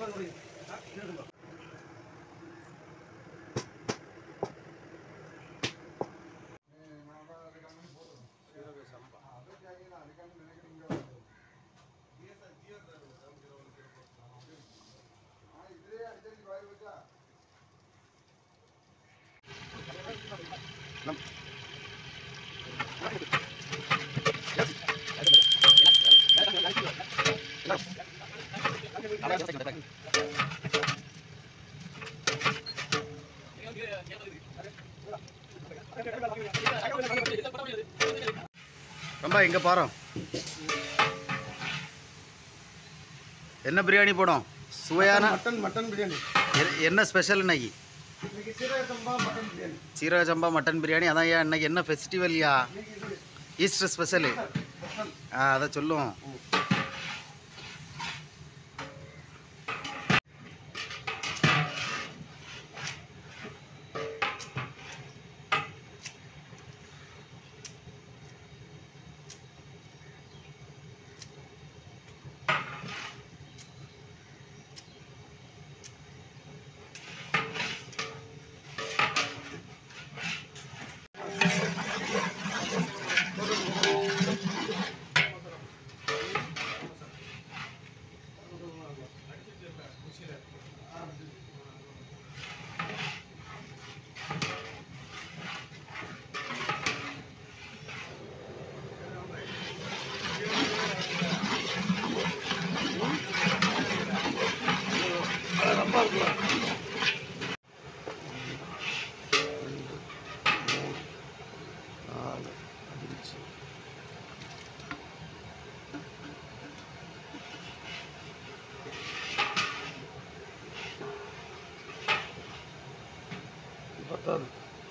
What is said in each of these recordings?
ரொம்ப எங்க பாரம் என்ன பிரியாணி போடும் சுவையான மட்டன் மட்டன் பிரியாணி எ- என்ன ஸ்பெஷல் இன்னைக்கு இன்னைக்கு சீரக சம்பா மட்டன் பிரியாணி சீரக சம்பா மட்டன் பிரியாணி அதான் ஏன் இன்னைக்கு என்ன ஃபெஸ்டிவல்யா இன்னைக்கு இது ஈஸ்டர் ஸ்பெஷலு ஸ்பெஷல் ஆ அதை சொல்லுவோம் ரொம்ப இருக்கலாம் நாலு அஞ்சு பத்தாது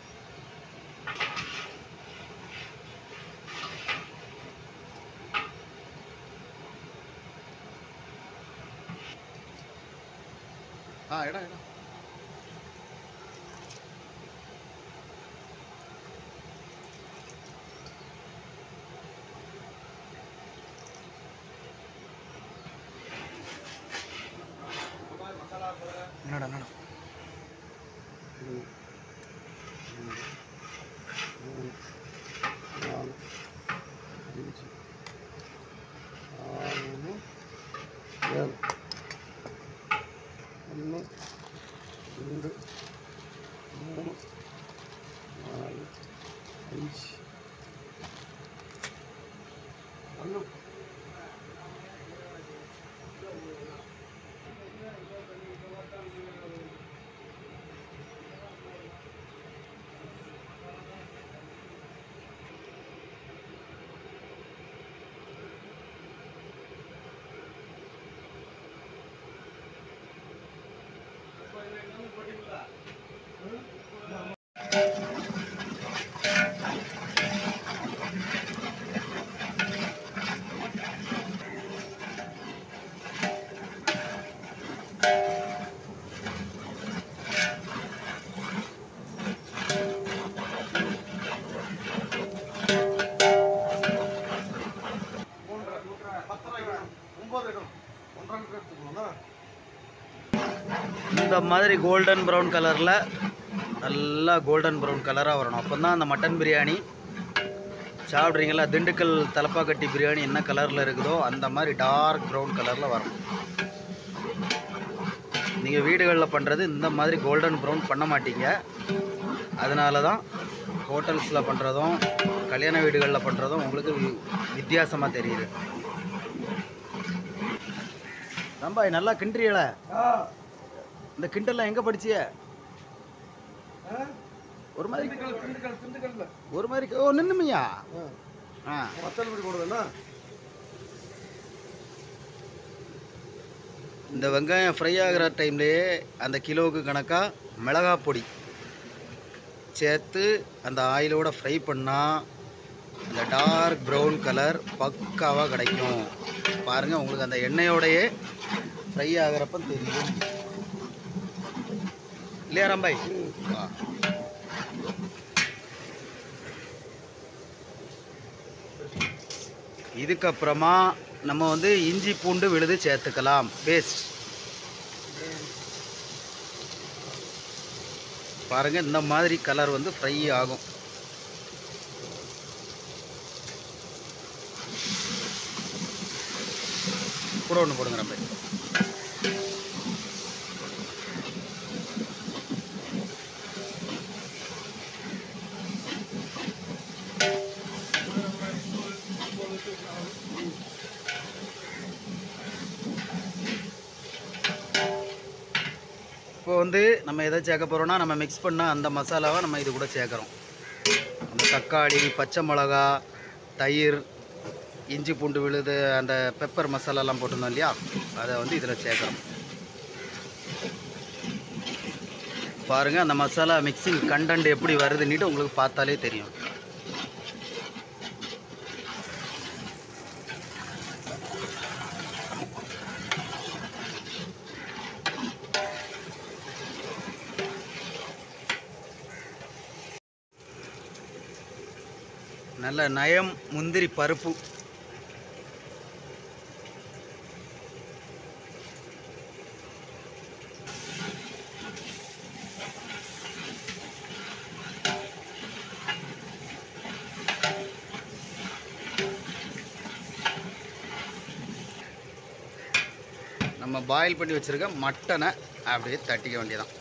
ஆ இடம் இடம் என்னடா என்னடா மூணு ரெண்டு மூணு நாலு அஞ்சு ஆறு ஏழு ஒன்று ரெண்டு மூணு நாலு அஞ்சு ஒன்று மூன்றரை பத்தரை ஒம்பது இடம் ஒன்றரை லிட்டர் எடுத்துக்கணும்னா இந்த மாதிரி கோல்டன் ப்ரௌன் கலரில் நல்லா கோல்டன் ப்ரௌன் கலராக வரணும் அப்போ தான் அந்த மட்டன் பிரியாணி சாப்பிட்றீங்களா திண்டுக்கல் தலப்பாக்கட்டி பிரியாணி என்ன கலரில் இருக்குதோ அந்த மாதிரி டார்க் ப்ரௌன் கலரில் வரும் நீங்கள் வீடுகளில் பண்ணுறது இந்த மாதிரி கோல்டன் ப்ரௌன் பண்ண மாட்டீங்க அதனால தான் ஹோட்டல்ஸில் பண்ணுறதும் கல்யாண வீடுகளில் பண்ணுறதும் உங்களுக்கு வி- வித்தியாசமா தெரியுது ரொம்ப நல்லா கிண்டுறீங்கள ஆ இந்த கிண்டல்லாம் எங்கே படிச்சிய ஆ? ஒரு மாதிரி திண்டுக்கல் திண்டுக்கல் திண்டுக்கல்ல ஒரு மாதிரி ஓ நின்னுமையா ஆ ஆ மத்தல் வீடு போடுவேண்ணா இந்த வெங்காயம் ஃப்ரை ஆகிற டைம்லேயே அந்த கிலோவுக்கு கணக்காக மிளகா பொடி சேர்த்து அந்த ஆயிலோட ஃப்ரை பண்ணால் அந்த டார்க் ப்ரௌன் கலர் பக்காவாக கிடைக்கும் பாருங்கள் உங்களுக்கு அந்த எண்ணெயோடையே ஃப்ரை ஆகிறப்ப தெரியும் இல்லையா ராம்பாய் ஆ இதுக்கப்புறமா நம்ம வந்து இஞ்சி பூண்டு விழுது சேர்த்துக்கலாம் பேஸ்ட் பாருங்கள் இந்த மாதிரி கலர் வந்து ஃப்ரை ஆகும் கூட ஒன்று போடுங்க நம்ம இப்போ வந்து நம்ம எதை சேர்க்க போகிறோம்னா நம்ம மிக்ஸ் பண்ண அந்த மசாலாவை நம்ம இது கூட சேர்க்குறோம் அந்த தக்காளி பச்சை மிளகா தயிர் இஞ்சி பூண்டு விழுது அந்த பெப்பர் மசாலாலாம் போட்டிருந்தோம் இல்லையா அதை வந்து இதில் சேர்க்குறோம் பாருங்கள் அந்த மசாலா மிக்சிங் கண்டென்ட் எப்படி வருதுன்னுட்டு உங்களுக்கு பார்த்தாலே தெரியும் நல்ல நயம் முந்திரி பருப்பு நம்ம பாயில் பண்ணி வச்சுருக்க மட்டனை அப்படியே தட்டிக்க வேண்டியதான்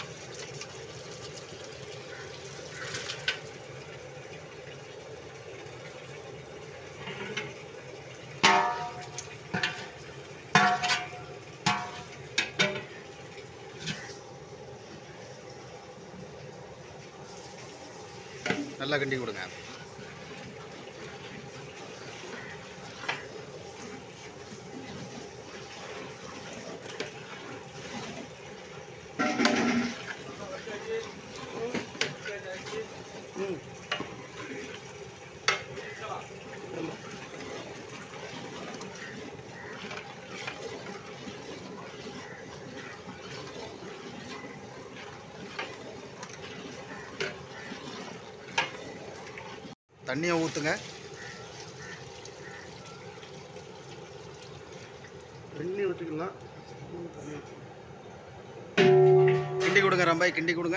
நல்லா கிண்டி கொடுங்க தண்ணியை ஊற்றுங்க எண்ணெய் ஊற்றிக்கலாம் கிண்டி கொடுங்க ரம்பாய் கிண்டி கொடுங்க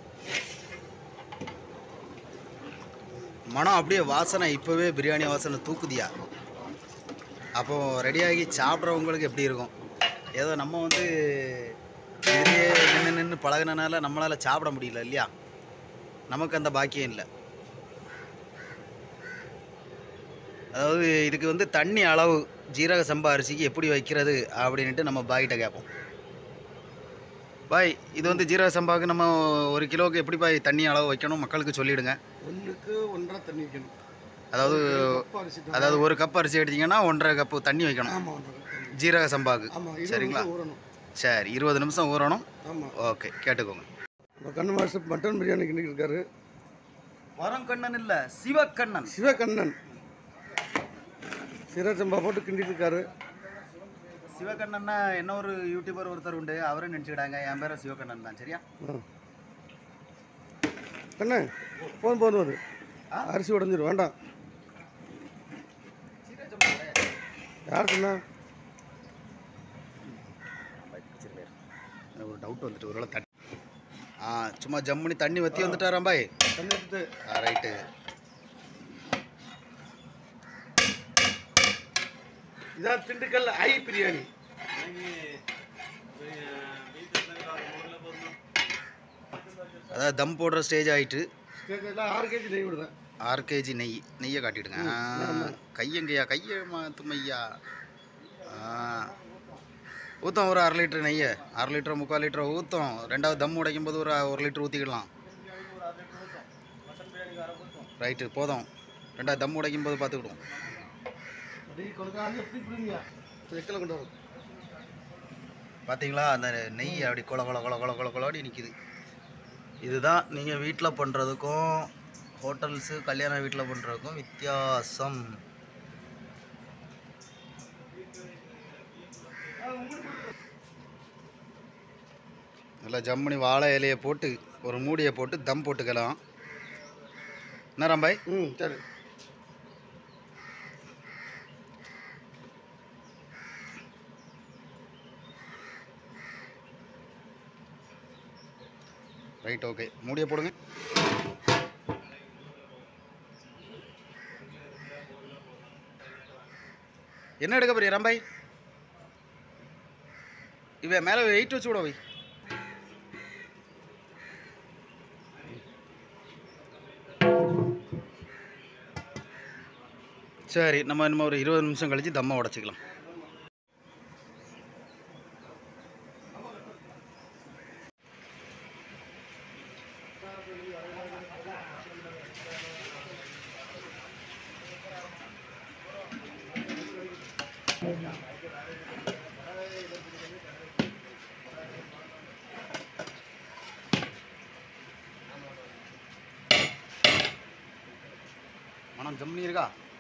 மனம் அப்படியே வாசனை இப்போவே பிரியாணி வாசனை தூக்குதியா அப்போ ரெடியாகி சாப்பிட்றவங்களுக்கு எப்படி இருக்கும் ஏதோ நம்ம வந்து இதுலேயே நின்று நின்று பழகுனனால நம்மளால் சாப்பிட முடியல இல்லையா நமக்கு அந்த பாக்கியம் இல்லை அதாவது இதுக்கு வந்து தண்ணி அளவு ஜீரக சம்பா அரிசிக்கு எப்படி வைக்கிறது அப்படின்ட்டு நம்ம பாய்கிட்ட கேட்போம் பாய் இது வந்து ஜீரக சம்பாவுக்கு நம்ம ஒரு கிலோவுக்கு எப்படி பாய் தண்ணி அளவு வைக்கணும் மக்களுக்கு சொல்லிவிடுங்க ஒன்றுக்கு ஒன்றரை தண்ணி வைக்கணும் அதாவது கப் அரிசி தான். அதாவது ஒரு கப் அரிசி எடுத்தீங்கன்னா ஒன்றரை கப்பு தண்ணி வைக்கணும் ஆமாம் ஒன்றரை cup தண்ணி. ஜீரக சம்பாவுக்கு ஆமாம் இருபது சரிங்களா? நிமிஷம் ஊறணும் சரி இருபது நிமிஷம் ஊறணும் ஆமாம் ஓகே கேட்டுக்கோங்க நம்ம கண்ணு மாஸ்டர் மட்டன் பிரியாணி கிண்டி இருக்காரு வரங்கண்ணன் இல்லை சிவக்கண்ணன் சிவகண்ணன் சீரச்சம்பா போட்டு கிண்டிட்டு இருக்காரு சிவகண்ணன்னா என்ன ஒரு யூடியூபர் ஒருத்தர் உண்டு அவரும் நினச்சிக்கிட்டாங்க என் பேரை சிவகண்ணன் தான் சரியா ஆ. கண்ணே போதும் போதும் அது ஆ? அரிசி உடஞ்சிரும் வேண்டாம் யார் சொன்னா எனக்கு ஒரு டவுட் வந்துட்டு ஒரு வேளை தண்ணி ஆ சும்மா ஜம்முனி தண்ணி வற்றி வந்துட்டாராம் பாய் தண்ணி எடுத்துட்டு ஆ ரைட்டு இதான் திண்டுக்கல் ஐ பிரியாணி அதாவது தம் போடுற ஸ்டேஜ் ஆயிட்டு ஸ்டேஜில் ஆறு கேஜி நெய் விடுதேன் ஆறு கேஜி நெய் நெய்யை காட்டிடுங்க ஆ, கையெங்கய்யா கையை மாத்துமையா ஊற்றும் ஒரு அரை லிட்டர் நெய்யை அரை லிட்டர் முக்கால் லிட்டர் ஊற்றும் ரெண்டாவது தம் உடைக்கும் போது ஒரு ஒரு லிட்டர் ஊற்றிக்கலாம் ரைட்டு போதும் ரெண்டாவது தம் உடைக்கும் போது பார்த்துக்கிடுவோம் அப்படியே கொண்டாந்து எப்படி பிடிங்க எக்கில் கொண்டு வரும் பார்த்தீங்களா அந்த நெய் அப்படி கொல கொல கொல கொல கொல கொலடி நிற்கிது இதுதான் நீங்கள் வீட்டில் பண்ணுறதுக்கும் ஹோட்டல்ஸு கல்யாண வீட்டில் பண்ணுறதுக்கும் வித்தியாசம் நல்லா ஜம்முனி வாழை இலையை போட்டு ஒரு மூடியை போட்டு தம் போட்டுக்கலாம் என்ன ராம்பாய் ம் சரி ரைட் ஓகே மூடிய போடுங்க என்ன எடுக்க போறிய ரம்பாய் இவன் மேலே வெயிட் வச்சு விட வை சரி நம்ம இன்னும் ஒரு இருபது நிமிஷம் கழிச்சு தம்மை உடச்சிக்கலாம் மனம் ஜம்னி இருக்கா